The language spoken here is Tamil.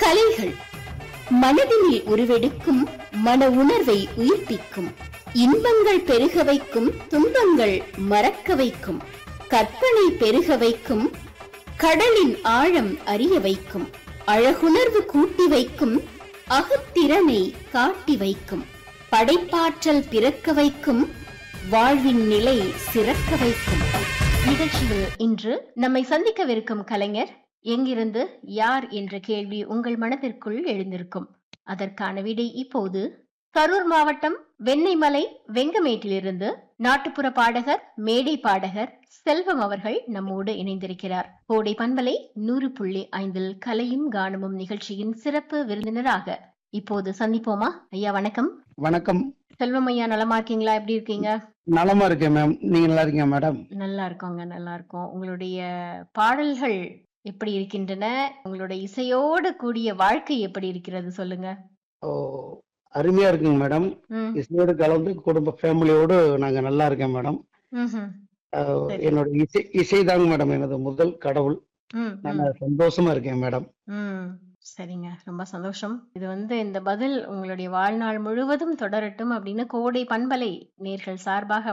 கலைகள் மனதினில் உருவெடுக்கும் மன உணர்வை உயிர்ப்பிக்கும் இன்பங்கள் பெருக வைக்கும் துன்பங்கள் மறக்க வைக்கும் கற்பனை பெருக வைக்கும் கடலின் ஆழம் அறிய வைக்கும் அழகுணர்வு கூட்டி வைக்கும் அகத்திறனை காட்டி வைக்கும் படைப்பாற்றல் பிறக்க வைக்கும் வாழ்வின் நிலை சிறக்க வைக்கும் நிகழ்ச்சியில் இன்று நம்மை சந்திக்கவிருக்கும் கலைஞர் எங்கிருந்து யார் என்ற கேள்வி உங்கள் மனதிற்குள் எழுந்திருக்கும் அதற்கான விடை இப்போது கரூர் மாவட்டம் வெண்ணெய்மலை வெங்கமேட்டிலிருந்து நாட்டுப்புற பாடகர் மேடை பாடகர் செல்வம் அவர்கள் நம்மோடு இணைந்திருக்கிறார் கோடை பண்பலை நூறு புள்ளி ஐந்தில் கலையும் கானமும் நிகழ்ச்சியின் சிறப்பு விருந்தினராக இப்போது சந்திப்போமா ஐயா வணக்கம் வணக்கம் செல்வம் ஐயா நலமா இருக்கீங்களா எப்படி இருக்கீங்க நலமா இருக்கேன் மேம் நீங்க நல்லா இருக்கீங்க மேடம் நல்லா இருக்கோங்க நல்லா இருக்கோம் உங்களுடைய பாடல்கள் எப்படி இருக்கின்றன உங்களுடைய இசையோடு கூடிய வாழ்க்கை எப்படி இருக்கிறது சொல்லுங்க ஓ அருமையா இருக்குங்க மேடம் ம், இசையோடு கலந்து குடும்ப ஃபேமிலியோடு நாங்க நல்லா இருக்கேன் மேடம் ம்ஹும், அஹ், சரி. என்னோட இசை இசைதாங்க மேடம் எனது முதல் கடவுள் ம், நான் ம், சந்தோஷமா இருக்கேன் மேடம் ம். சரிங்க ரொம்ப சந்தோஷம் இது வந்து இந்த பதில் உங்களுடைய வாழ்நாள் முழுவதும் தொடரட்டும் அப்படின்னு கோடை பண்பலை நேர்கள் சார்பாக